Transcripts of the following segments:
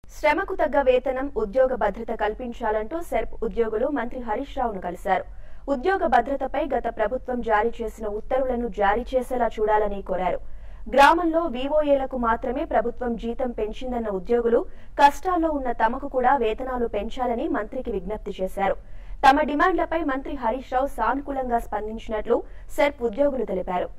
శ్రమకు తగ్గ వేతనం ఉద్యోగ భద్రత కల్పించాలంటూ సెర్ప్ ఉద్యోగులు మంత్రి హరీష్ రావును కలిశారు ఉద్యోగ భద్రతపై గత ప్రభుత్వం జారీ చేసిన ఉత్తర్వులను జారీ చేసేలా చూడాలని కోరారు గ్రామంలో వీఓఏలకు మాత్రమే ప్రభుత్వం జీతం పెంచిందన్న ఉద్యోగులు కష్టాల్లో ఉన్న తమకు కూడా వేతనాలు పెంచాలని మంత్రికి విజ్ఞప్తి చేశారు తమ డిమాండ్లపై మంత్రి హరీష్ రావు సానుకూలంగా స్పందించినట్లు సెర్ప్ ఉద్యోగులు తెలిపారు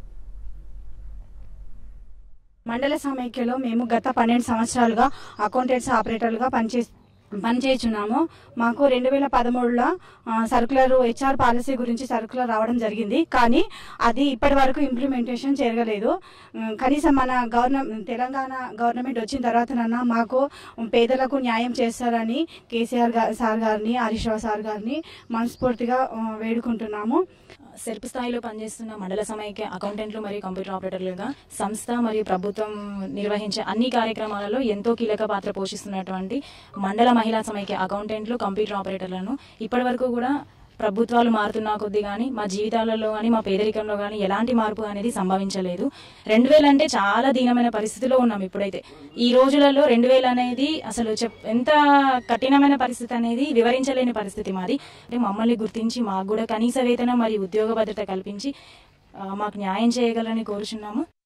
మండల సమైక్యలో మేము గత పన్నెండు సంవత్సరాలుగా అకౌంటెంట్స్ ఆపరేటర్లుగా పనిచే పనిచేస్తున్నాము మాకు రెండు వేల పదమూడులో సర్కులర్ హెచ్ఆర్ పాలసీ గురించి సర్కులర్ రావడం జరిగింది కానీ అది ఇప్పటి వరకు ఇంప్లిమెంటేషన్ జరగలేదు ఉమ్, కనీసం మన గవర్నమెంట్ తెలంగాణ గవర్నమెంట్ వచ్చిన తర్వాతనన్నా మాకు పేదలకు న్యాయం చేస్తారని కేసీఆర్ గా- సార్ గారిని హరీష్ రావు సార్ గారిని మనస్ఫూర్తిగా ఆ, వేడుకుంటున్నాము సెల్ఫ్ స్థాయిలో పనిచేస్తున్న మండల సమైక్య అకౌంటెంట్లు మరియు కంప్యూటర్ ఆపరేటర్లుగా సంస్థ మరియు ప్రభుత్వం నిర్వహించే అన్ని కార్యక్రమాలలో ఎంతో కీలక పాత్ర పోషిస్తున్నటువంటి మండల మహిళా సమైక్య అకౌంటెంట్లు కంప్యూటర్ ఆపరేటర్లను ఇప్పటి వరకు కూడా ప్రభుత్వాలు మారుతున్న కొద్దీ కానీ మా జీవితాలలో కానీ మా పేదరికంలో కానీ ఎలాంటి మార్పు అనేది సంభవించలేదు రెండు వేలు అంటే చాలా దీనమైన పరిస్థితిలో ఉన్నాం ఇప్పుడైతే ఈ రోజులలో రెండు వేలు అనేది అసలు చెప్ ఎంత కఠినమైన పరిస్థితి అనేది వివరించలేని పరిస్థితి మాది అంటే మమ్మల్ని గుర్తించి మాకు కూడా కనీస వేతనం మరియు ఉద్యోగ భద్రత కల్పించి ఆ, మాకు న్యాయం చేయగలని కోరుచున్నాము